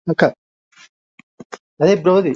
అక్క అదే బ్రోది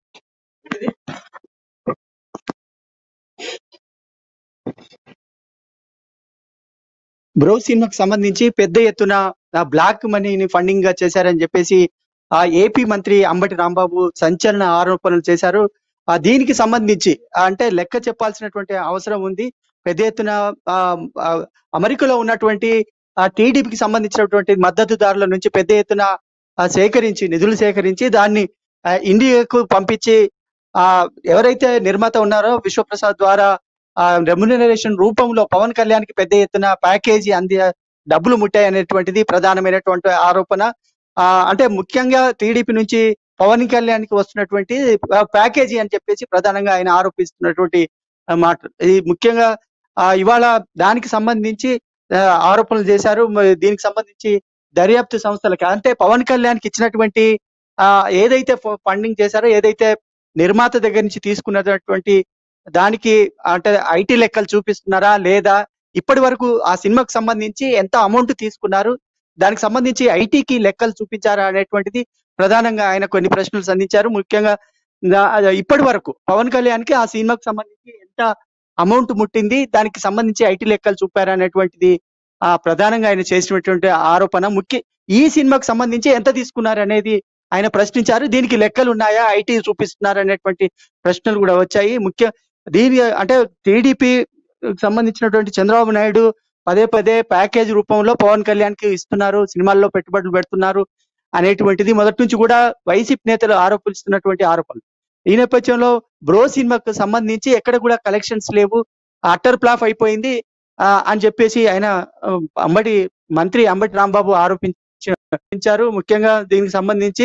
బ్రో సినిమాకి సంబంధించి పెద్ద ఎత్తున ఆ బ్లాక్ మనీని ఫండింగ్ గా చేశారని చెప్పేసి ఆ ఏపీ మంత్రి అంబటి రాంబాబు సంచలన ఆరోపణలు చేశారు ఆ దీనికి సంబంధించి ఆ అంటే లెక్క చెప్పాల్సినటువంటి అవసరం ఉంది పెద్ద ఎత్తున ఆ, ఆ, అమెరికాలో ఉన్నటువంటి ఆ టీడీపీకి సంబంధించినటువంటి మద్దతుదారుల నుంచి పెద్ద ఎత్తున ఆ, సేకరించి నిధులు సేకరించి దాన్ని ఆ, ఇండియాకు పంపించి ఆ ఎవరైతే నిర్మాత ఉన్నారో విశ్వప్రసాద్ ద్వారా ఆ రెమ్యునరేషన్ రూపంలో పవన్ కళ్యాణ్ కి పెద్ద ఎత్తున ప్యాకేజీ అంది డబ్బులు ముట్టాయి అనేటువంటిది ప్రధానమైనటువంటి ఆరోపణ ఆ అంటే ముఖ్యంగా టీడీపీ నుంచి పవన్ కళ్యాణ్ కి వస్తున్నటువంటి ఆ, ప్యాకేజీ అని చెప్పేసి ప్రధానంగా ఆయన ఆరోపిస్తున్నటువంటి ఆ, మాట ఇది ముఖ్యంగా ఆ, ఇవాళ దానికి సంబంధించి ఆ, ఆరోపణలు చేశారు మరి దీనికి సంబంధించి దర్యాప్తు సంస్థలకి అంటే పవన్ కళ్యాణ్ కి ఇచ్చినటువంటి ఆ ఏదైతే ఫండింగ్ చేశారో ఏదైతే నిర్మాత దగ్గర నుంచి తీసుకున్నటువంటి దానికి అంటే ఐటీ లెక్కలు చూపిస్తున్నారా లేదా ఇప్పటి వరకు ఆ సినిమాకు సంబంధించి ఎంత అమౌంట్ తీసుకున్నారు దానికి సంబంధించి ఐటీకి లెక్కలు చూపించారా అనేటువంటిది ప్రధానంగా ఆయన కొన్ని ప్రశ్నలు సంధించారు ముఖ్యంగా దా- ఇప్పటి వరకు పవన్ కళ్యాణ్ కి ఆ సినిమాకు సంబంధించి ఎంత అమౌంట్ ముట్టింది దానికి సంబంధించి ఐటీ లెక్కలు చూపారా అనేటువంటిది ఆ ప్రధానంగా ఆయన చేసినటువంటి ఆరోపణ ముఖ్య ఈ సినిమాకు సంబంధించి ఎంత తీసుకున్నారు అనేది ఆయన ప్రశ్నించారు దీనికి లెక్కలు ఉన్నాయా ఐటీ చూపిస్తున్నారు అనేటువంటి ప్రశ్నలు కూడా వచ్చాయి ముఖ్య దీని అంటే టీడీపీ సంబంధించినటువంటి చంద్రబాబు నాయుడు పదే పదే ప్యాకేజ్ రూపంలో పవన్ కళ్యాణ్ కి ఇస్తున్నారు సినిమాల్లో పెట్టుబడులు పెడుతున్నారు అనేటువంటిది మొదటి నుంచి కూడా వైసీపీ నేతలు ఆరోపిస్తున్నటువంటి ఆరోపణలు ఈ నేపథ్యంలో బ్రో సినిమాకు సంబంధించి ఎక్కడ కూడా కలెక్షన్స్ లేవు అట్టర్ ప్లాఫ్ అయిపోయింది ఆ, అని చెప్పేసి ఆయన ఆ, అంబటి మంత్రి అంబటి రాంబాబు ఆరోపించారు ముఖ్యంగా దీనికి సంబంధించి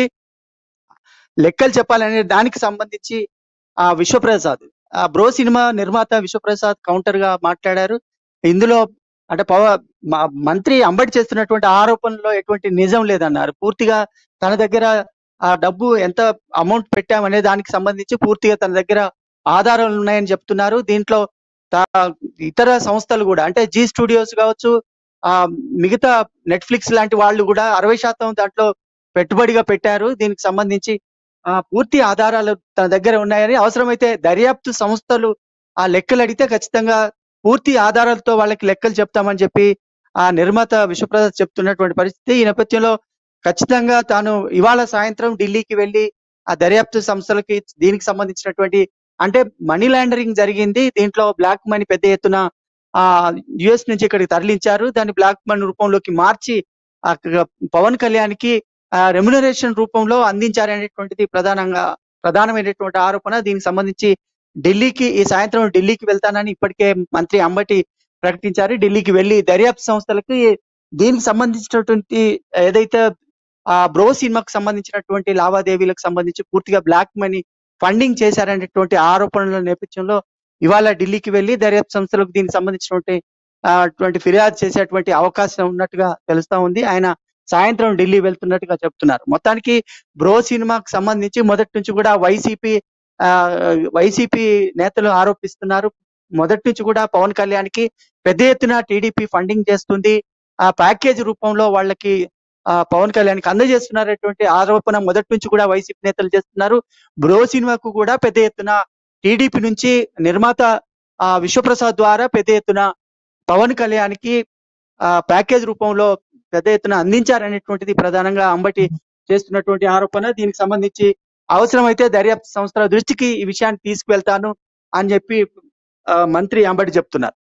లెక్కలు చెప్పాలనే దానికి సంబంధించి ఆ విశ్వప్రసాద్ ఆ బ్రో సినిమా నిర్మాత విశ్వప్రసాద్ కౌంటర్ గా మాట్లాడారు ఇందులో అంటే పవ మ- మంత్రి అంబటి చేస్తున్నటువంటి ఆరోపణలో ఎటువంటి నిజం లేదన్నారు పూర్తిగా తన దగ్గర ఆ డబ్బు ఎంత అమౌంట్ పెట్టామనే దానికి సంబంధించి పూర్తిగా తన దగ్గర ఆధారాలు ఉన్నాయని చెప్తున్నారు దీంట్లో తా- ఇతర సంస్థలు కూడా అంటే జీ స్టూడియోస్ కావచ్చు ఆ మిగతా నెట్ఫ్లిక్స్ లాంటి వాళ్ళు కూడా అరవై శాతం దాంట్లో పెట్టుబడిగా పెట్టారు దీనికి సంబంధించి ఆ పూర్తి ఆధారాలు తన దగ్గర ఉన్నాయని అవసరమైతే దర్యాప్తు సంస్థలు ఆ లెక్కలు అడిగితే ఖచ్చితంగా పూర్తి ఆధారాలతో వాళ్ళకి లెక్కలు చెప్తామని చెప్పి ఆ నిర్మాత విశ్వప్రసాద్ చెప్తున్నటువంటి పరిస్థితి ఈ నేపథ్యంలో ఖచ్చితంగా తాను ఇవాళ సాయంత్రం ఢిల్లీకి వెళ్ళి ఆ దర్యాప్తు సంస్థలకి దీనికి సంబంధించినటువంటి అంటే మనీ లాండరింగ్ జరిగింది దీంట్లో బ్లాక్ మనీ పెద్ద ఎత్తున ఆ యుఎస్ నుంచి ఇక్కడికి తరలించారు దాన్ని బ్లాక్ మనీ రూపంలోకి మార్చి ఆ క- పవన్ కళ్యాణ్ కి రెమ్యునరేషన్ రూపంలో అందించారనేటువంటిది ప్రధానంగా ప్రధానమైనటువంటి ఆరోపణ దీనికి సంబంధించి ఢిల్లీకి ఈ సాయంత్రం ఢిల్లీకి వెళ్తానని ఇప్పటికే మంత్రి అంబటి ప్రకటించారు ఢిల్లీకి వెళ్లి దర్యాప్తు సంస్థలకి దీనికి సంబంధించినటువంటి ఏదైతే ఆ బ్రో సినిమాకు సంబంధించినటువంటి లావాదేవీలకు సంబంధించి పూర్తిగా బ్లాక్ మనీ ఫండింగ్ చేశారనేటువంటి ఆరోపణల నేపథ్యంలో ఇవాళ ఢిల్లీకి వెళ్లి దర్యాప్తు సంస్థలకు దీనికి సంబంధించినటువంటి ఆ, అటువంటి ఫిర్యాదు చేసేటువంటి అవకాశం ఉన్నట్టుగా తెలుస్తా ఉంది ఆయన సాయంత్రం ఢిల్లీ వెళ్తున్నట్టుగా చెప్తున్నారు మొత్తానికి బ్రో సినిమాకు సంబంధించి మొదటి నుంచి కూడా వైసీపీ ఆ వైసీపీ నేతలు ఆరోపిస్తున్నారు మొదటి నుంచి కూడా పవన్ కళ్యాణ్ కి పెద్ద ఎత్తున టీడీపీ ఫండింగ్ చేస్తుంది ఆ ప్యాకేజ్ రూపంలో వాళ్ళకి ఆ పవన్ కళ్యాణ్ కి అందజేస్తున్నటువంటి ఆరోపణ మొదటి నుంచి కూడా వైసీపీ నేతలు చేస్తున్నారు బ్రో సినిమాకు కూడా పెద్ద ఎత్తున టీడీపీ నుంచి నిర్మాత ఆ విశ్వప్రసాద్ ద్వారా పెద్ద ఎత్తున పవన్ కళ్యాణ్ కి ఆ ప్యాకేజ్ రూపంలో పెద్ద ఎత్తున అందించారనేటువంటిది ప్రధానంగా అంబటి చేస్తున్నటువంటి ఆరోపణ దీనికి సంబంధించి అవసరమైతే దర్యాప్తు సంస్థల దృష్టికి ఈ విషయాన్ని తీసుకువెళ్తాను అని చెప్పి ఆ, మంత్రి అంబటి చెప్తున్నారు